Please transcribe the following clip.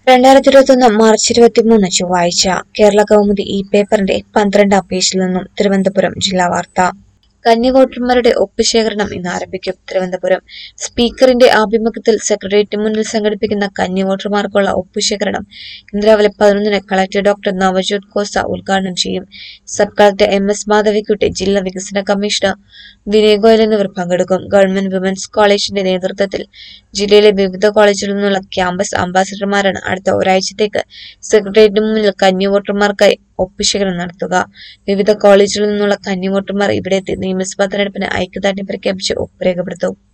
രണ്ടായിരത്തി ഇരുപത്തൊന്ന് മാർച്ച് ഇരുപത്തിമൂന്ന് ചൊവ്വാഴ്ച കേരള കൗമുദി ഈ പേപ്പറിന്റെ പന്ത്രണ്ടാം പേജിൽ നിന്നും തിരുവനന്തപുരം ജില്ലാ വാർത്ത കന്നി വോട്ടർമാരുടെ ഒപ്പുശേഖരണം ഇന്ന് ആരംഭിക്കും തിരുവനന്തപുരം സ്പീക്കറിന്റെ ആഭിമുഖ്യത്തിൽ സെക്രട്ടേറിയറ്റിന് മുന്നിൽ സംഘടിപ്പിക്കുന്ന കന്നി വോട്ടർമാർക്കുള്ള ഒപ്പുശേഖരണം ഇന്ന് രാവിലെ പതിനൊന്നിന് കളക്ടർ ഡോക്ടർ നവജോത് ഖോസ ഉദ്ഘാടനം ചെയ്യും sub collector M S Madhavikutty ജില്ലാ വികസന കമ്മീഷണർ വിനയ് ഗോയൽ എന്നിവർ പങ്കെടുക്കും ഗവൺമെന്റ് വിമൻസ് കോളേജിന്റെ നേതൃത്വത്തിൽ ജില്ലയിലെ വിവിധ കോളേജുകളിൽ നിന്നുള്ള ക്യാമ്പസ് അംബാസിഡർമാരാണ് അടുത്ത ഒരാഴ്ചത്തേക്ക് സെക്രട്ടേറിയറ്റിന് മുന്നിൽ കന്നി വോട്ടർമാർക്കായി ഒപ്പുശേഖരണം നടത്തുക വിവിധ കോളേജുകളിൽ നിന്നുള്ള കന്നി വോട്ടർമാർ ഇവിടെ എത്തി നിയമസഭാ തെരഞ്ഞെടുപ്പിന് ഐക്യദാർഢ്യം പ്രഖ്യാപിച്ച് ഒപ്പ് രേഖപ്പെടുത്തും